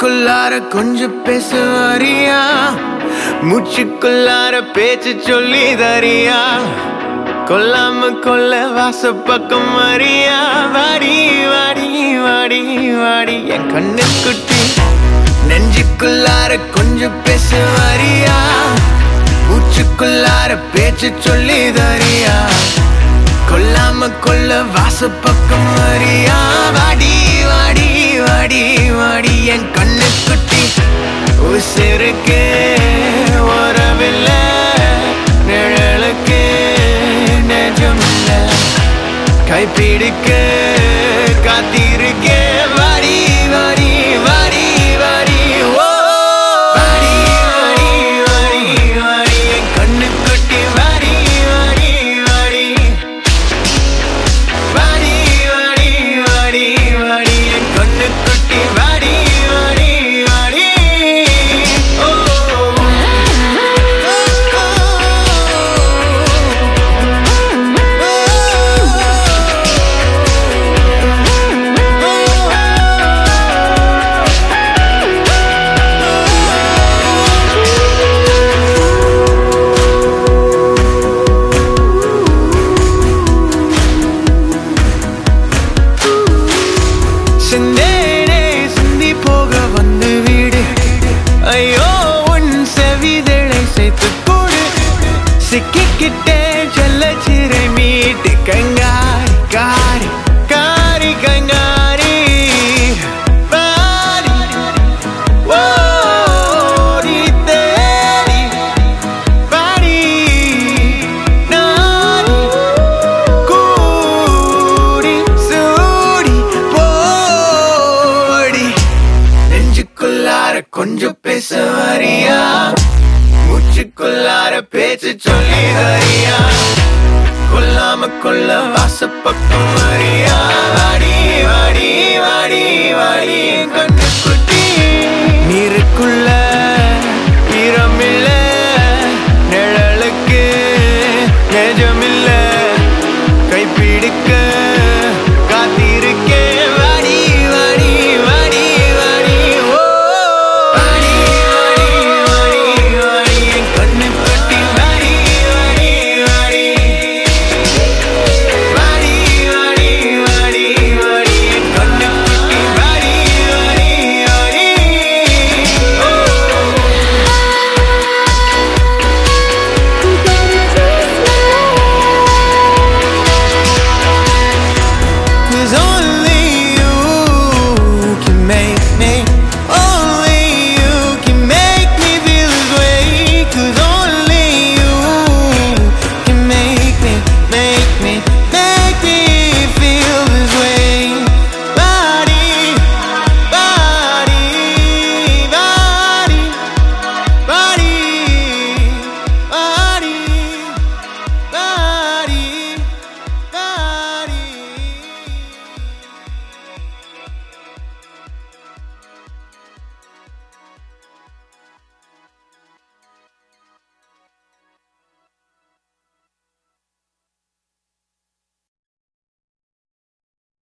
நெஞ்சுக்குள்ளார கொஞ்சம் பேச வரியா மூச்சுக்குள்ளார பேச்சு சொல்லி தரியா கொல்லாம கொல்ல வாச பக்கம் வரியா வாடி வாடி வாடி வாடி என் கண்ணு குட்டி நெஞ்சுக்குள்ளார கொஞ்சம் பேச வரியா மூச்சுக்குள்ளார பேச்சு சொல்லி தரியா கொல்லாம கொல்ல வாச பக்கம் வரியா வாடி வாடி வாடி வாடி என் கண்ணு குட்டி உசிருக்கு வரவில்ல நிழலுக்கு நெஜமில்ல கைப்பிடிக்க காத்திருக்கே வாடி வாடி வாடி வாடி ஓ வாடி வாடி வாடி வாடி என் கண்ணு குட்டி வாடி வாடி வாடி வாடி வாடி வாடி வாடி என் கண்ணு குட்டி வாடி வாடி வாடி ஓ சிந்தேனே சிந்தி போக வந்து வீடு ஐயோ உன் செவிதழை சேர்த்து கூடு சிக்கிக்கிட்டே செல்ல சிறை மீட்டு கங்காரி காரி காரி கங்காரி பாரி ஓடி தேடி பாடி நாடி கூடி சூடி போடி நெஞ்சுக்குள்ளார கொஞ்சம் பேச வரியா மூச்சுக்குள்ளார பேச்சு சொல்லி வரியா கொல்லாம கொல்ல வாச பக்கம் வரியா